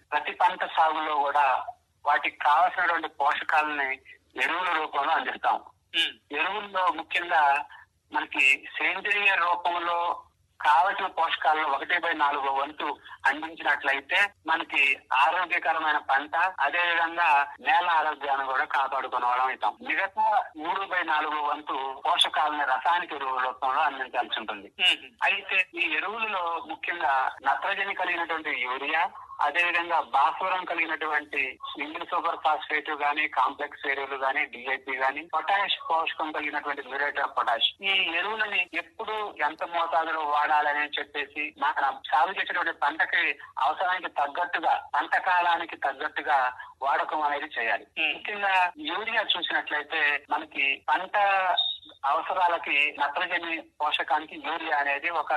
ప్రతి పంట సాగులో కూడా వాటికి కావలసినటువంటి పోషకాలని ఎరువుల రూపంలో అందిస్తాం ఉమ్, ఎరువుల్లో ముఖ్యంగా మనకి సేంద్రియ రూపంలో కావలసిన పోషకాలను ఒకటి బై నాలుగో వంతు అందించినట్లయితే మనకి ఆరోగ్యకరమైన పంట అదే విధంగా నేల ఆరోగ్యాన్ని కూడా కాపాడుకునే వాళ్ళం అవుతాం మిగతా మూడు బై నాలుగో వంతు పోషకాలను రసాయనిక ఎరువుల రూపంలో అందించాల్సి ఉంటుంది ఉమ్, అయితే ఈ ఎరువులలో ముఖ్యంగా నత్రజని కలిగినటువంటి యూరియా అదే విధంగా భాస్వరం కలిగినటువంటి సింగిల్ సూపర్ ఫాస్ఫేట్ గానీ కాంప్లెక్స్ ఎరువులు గానీ డిఐపి గానీ పొటాష్ పోషకం కలిగినటువంటి మ్యూరేట్ ఆఫ్ పొటాష్ ఈ ఎరువులని ఎప్పుడు ఎంత మోతాదులో వాడాలని చెప్పేసి మన సాగు చేసేటువంటి పంటకి అవసరానికి తగ్గట్టుగా పంట కాలానికి తగ్గట్టుగా వాడకం అనేది చేయాలి Hmm. ముఖ్యంగా యూరియా చూసినట్లయితే మనకి పంట అవసరాలకి నత్రజని పోషకానికి యూరియా అనేది ఒక